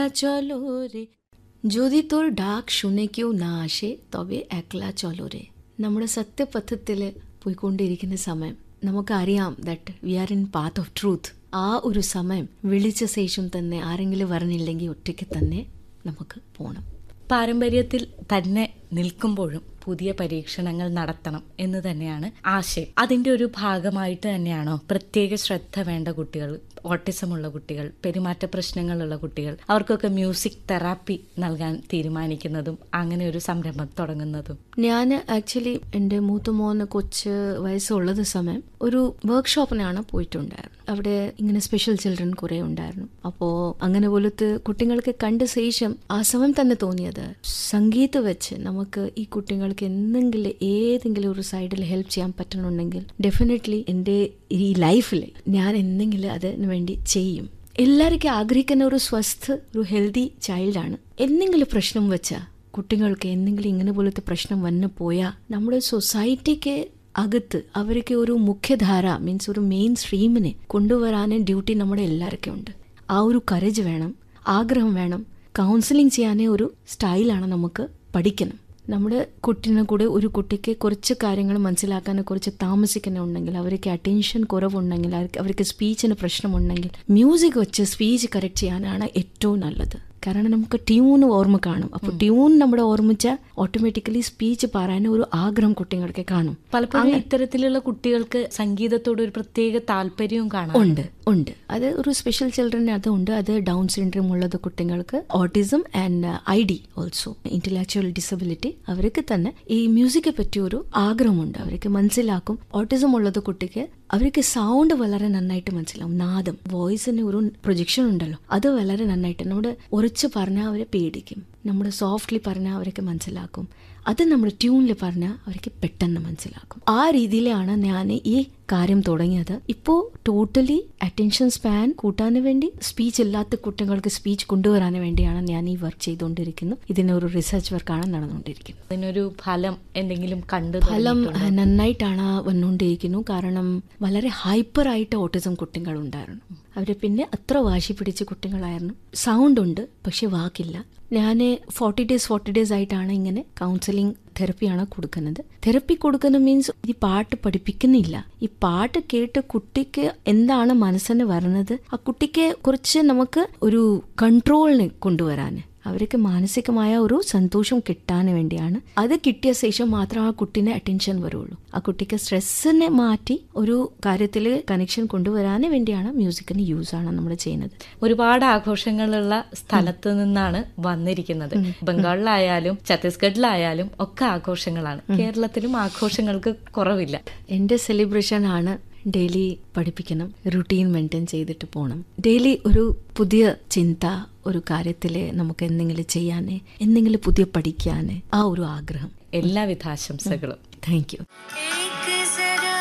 চলো রে যদি তোর ডাক শুনে কেউ না আসে তবে একല চলো রে നമ്മുടെ സത്യപഥത്തിൽ പോയിക്കൊണ്ടിരിക്കുന്ന സമയം നമുക്കറിയാം that we are in path of truth ആ ഒരു സമയം വിളിച്ച ശേഷം തന്നെ ആരെങ്കിലും പറഞ്ഞില്ലെങ്കിൽ ഒറ്റയ്ക്ക് തന്നെ നമുക്ക് പോകണം പാരമ്പര്യത്തിൽ തന്നെ നിൽക്കുമ്പോഴും പുതിയ പരീക്ഷണങ്ങൾ നടത്തണം എന്ന് തന്നെയാണ് ആശയം അതിന്റെ ഒരു ഭാഗമായിട്ട് തന്നെയാണോ പ്രത്യേക ശ്രദ്ധ വേണ്ട കുട്ടികൾ ഓട്ടിസമുള്ള കുട്ടികൾ പെരുമാറ്റ പ്രശ്നങ്ങളുള്ള കുട്ടികൾ അവർക്കൊക്കെ മ്യൂസിക് തെറാപ്പി നൽകാൻ തീരുമാനിക്കുന്നതും അങ്ങനെ ഒരു സംരംഭം തുടങ്ങുന്നതും ഞാൻ ആക്ച്വലി എൻ്റെ മൂത്ത മോന് കൊച്ച് വയസ്സുള്ളത് സമയം ഒരു വർക്ക്ഷോപ്പിനാണ് പോയിട്ടുണ്ടായിരുന്നു അവിടെ ഇങ്ങനെ സ്പെഷ്യൽ ചിൽഡ്രൻ കുറെ ഉണ്ടായിരുന്നു അപ്പോൾ അങ്ങനെ പോലത്തെ കുട്ടികൾക്ക് കണ്ട ശേഷം ആ സമയം തന്നെ തോന്നിയത് സംഗീതം വെച്ച് നമുക്ക് ഈ കുട്ടികൾക്ക് എന്തെങ്കിലും ഏതെങ്കിലും ഒരു സൈഡിൽ ഹെൽപ്പ് ചെയ്യാൻ പറ്റണമെങ്കിൽ ഡെഫിനറ്റ്ലി എൻ്റെ ഈ ലൈഫിൽ ഞാൻ എന്തെങ്കിലും അതിന് വേണ്ടി ചെയ്യും എല്ലാവർക്കും ആഗ്രഹിക്കുന്ന ഒരു സ്വസ്ഥ ഒരു ഹെൽത്തി ചൈൽഡാണ് എന്തെങ്കിലും പ്രശ്നം വെച്ചാൽ കുട്ടികൾക്ക് എന്തെങ്കിലും ഇങ്ങനെ പോലത്തെ പ്രശ്നം വന്നു പോയാൽ നമ്മുടെ സൊസൈറ്റിക്ക് അകത്ത് അവർക്ക് ഒരു മുഖ്യധാര മീൻസ് ഒരു മെയിൻ സ്ട്രീമിനെ കൊണ്ടുവരാൻ ഡ്യൂട്ടി നമ്മുടെ എല്ലാവർക്കും ഉണ്ട് ആ ഒരു കരേജ് വേണം ആഗ്രഹം വേണം കൗൺസിലിംഗ് ചെയ്യാനേ ഒരു സ്റ്റൈലാണ് നമുക്ക് പഠിക്കണം നമ്മുടെ കുട്ടീനെ കൂടെ ഒരു കുട്ടിക്ക് കുറച്ച് കാര്യങ്ങൾ മനസ്സിലാക്കാൻ കുറച്ച് താമസിക്കുന്നുണ്ടെങ്കിൽ അവർക്ക് അറ്റൻഷൻ കുറവുണ്ടെങ്കിൽ അവർക്ക് അവർക്ക് സ്പീച്ചിന് പ്രശ്നമുണ്ടെങ്കിൽ മ്യൂസിക് വെച്ച് സ്പീച്ച് കറക്റ്റ് ചെയ്യാനാണ് ഏറ്റവും നല്ലത് കാരണം നമുക്ക് ട്യൂൺ ഓർമ്മ കാണും അപ്പോൾ ട്യൂൺ നമ്മുടെ ഓർമ്മിച്ച ഓട്ടോമാറ്റിക്കലി സ്പീച്ച് പറയാൻ ഒരു ആഗ്രഹം കുട്ടികൾക്ക് കാണും പലപ്പോഴും ഇത്തരത്തിലുള്ള കുട്ടികൾക്ക് സംഗീതത്തോട് ഒരു പ്രത്യേക താല്പര്യവും കാണാം ഉണ്ട് ഉണ്ട് അത് ഒരു സ്പെഷ്യൽ ചിൽഡ്രന് അതുണ്ട് അത് ഡൗൺ സിൻഡ്രോം ഉള്ളത് കുട്ടികൾക്ക് autism and I D also intellectual disability അവർക്ക് തന്നെ ഈ മ്യൂസിക്കെ പറ്റി ഒരു ആഗ്രഹമുണ്ട് അവർക്ക് മനസ്സിലാക്കും ഓട്ടിസം ഉള്ളത് കുട്ടിക്ക് അവർക്ക് സൗണ്ട് വളരെ നന്നായിട്ട് മനസ്സിലാവും നാദം വോയിസിന് ഒരു പ്രൊജക്ഷൻ ഉണ്ടല്ലോ അത് വളരെ നന്നായിട്ട് നമ്മുടെ ഉറച്ച് പറഞ്ഞാൽ അവരെ പേടിക്കും നമ്മുടെ സോഫ്റ്റ്ലി പറഞ്ഞാൽ അവർക്ക് മനസ്സിലാക്കും അത് നമ്മുടെ ട്യൂണിൽ പറഞ്ഞാൽ അവർക്ക് പെട്ടെന്ന് മനസ്സിലാക്കും ആ രീതിയിലാണ് ഞാൻ ഈ കാര്യം തുടങ്ങിയത് ഇപ്പോൾ ടോട്ടലി അറ്റൻഷൻ സ്പാൻ കൂട്ടാൻ വേണ്ടി സ്പീച്ച് ഇല്ലാത്ത കുട്ടികൾക്ക് സ്പീച്ച് കൊണ്ടുവരാൻ വേണ്ടിയാണ് ഞാൻ ഈ വർക്ക് ചെയ്തുകൊണ്ടിരിക്കുന്നത് ഇതിനൊരു റിസർച്ച് വർക്കാണ് നടന്നുകൊണ്ടിരിക്കുന്നത് അതിനൊരു ഫലം എന്തെങ്കിലും കണ്ടു ഫലം നന്നായിട്ടാണ് വന്നുകൊണ്ടിരിക്കുന്നു കാരണം വളരെ ഹൈപ്പർ ആയിട്ട് ഓട്ടിസം കുട്ടികൾ ഉണ്ടായിരുന്നു അവര് പിന്നെ അത്ര വാശി പിടിച്ച കുട്ടികളായിരുന്നു സൗണ്ട് ഉണ്ട് പക്ഷെ വാക്കില്ല ഞാൻ ഫോർട്ടി ഡേയ്സ് ഫോർട്ടി ഡേയ്സ് ആയിട്ടാണ് ഇങ്ങനെ കൗൺസിലിംഗ് തെറപ്പിയാണ് കൊടുക്കുന്നത് തെറപ്പി കൊടുക്കുന്ന മീൻസ് ഈ പാട്ട് പഠിപ്പിക്കുന്നില്ല ഈ പാട്ട് കേട്ട് കുട്ടിക്ക് എന്താണ് മനസ്സിന് വരുന്നത് ആ കുട്ടിക്ക് കുറച്ച് നമുക്ക് ഒരു കൺട്രോളിന് കൊണ്ടുവരാൻ അവർക്ക് മാനസികമായ ഒരു സന്തോഷം കിട്ടാൻ വേണ്ടിയാണ് അത് കിട്ടിയ ശേഷം മാത്രം ആ കുട്ടീനെ അറ്റൻഷൻ വരുള്ളൂ ആ കുട്ടിക്ക് സ്ട്രെസ്സിനെ മാറ്റി ഒരു കാര്യത്തിൽ കണക്ഷൻ കൊണ്ടുവരാൻ വേണ്ടിയാണ് മ്യൂസിക്കിന് യൂസ് ആണ് നമ്മൾ ചെയ്യുന്നത് ഒരുപാട് ആഘോഷങ്ങളുള്ള സ്ഥലത്ത് നിന്നാണ് വന്നിരിക്കുന്നത് ബംഗാളിലായാലും ഛത്തീസ്ഗഡിലായാലും ഒക്കെ ആഘോഷങ്ങളാണ് കേരളത്തിലും ആഘോഷങ്ങൾക്ക് കുറവില്ല എൻ്റെ സെലിബ്രേഷൻ ആണ് ഡെയിലി പഠിപ്പിക്കണം റുട്ടീൻ മെയിൻറ്റെയിൻ ചെയ്തിട്ട് പോകണം ഡെയിലി ഒരു പുതിയ ചിന്ത ഒരു കാര്യത്തിൽ നമുക്ക് എന്തെങ്കിലും ചെയ്യാന് എന്തെങ്കിലും പുതിയ പഠിക്കാന് ആ ഒരു ആഗ്രഹം എല്ലാവിധ ആശംസകളും താങ്ക് യു एक जरा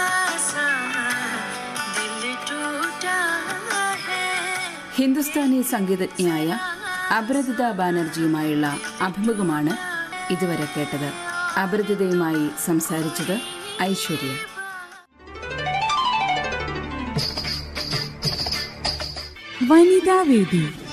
सा दिल टूटा है ഹിന്ദുസ്ഥാനി സംഗീതജ്ഞയായ അപരജിത ബാനർജിയുമായുള്ള അഭിമുഖമാണ് ഇതുവരെ കേട്ടത് അപരജിതയുമായി സംസാരിച്ചത് ഐശ്വര്യ വനിതാവേദി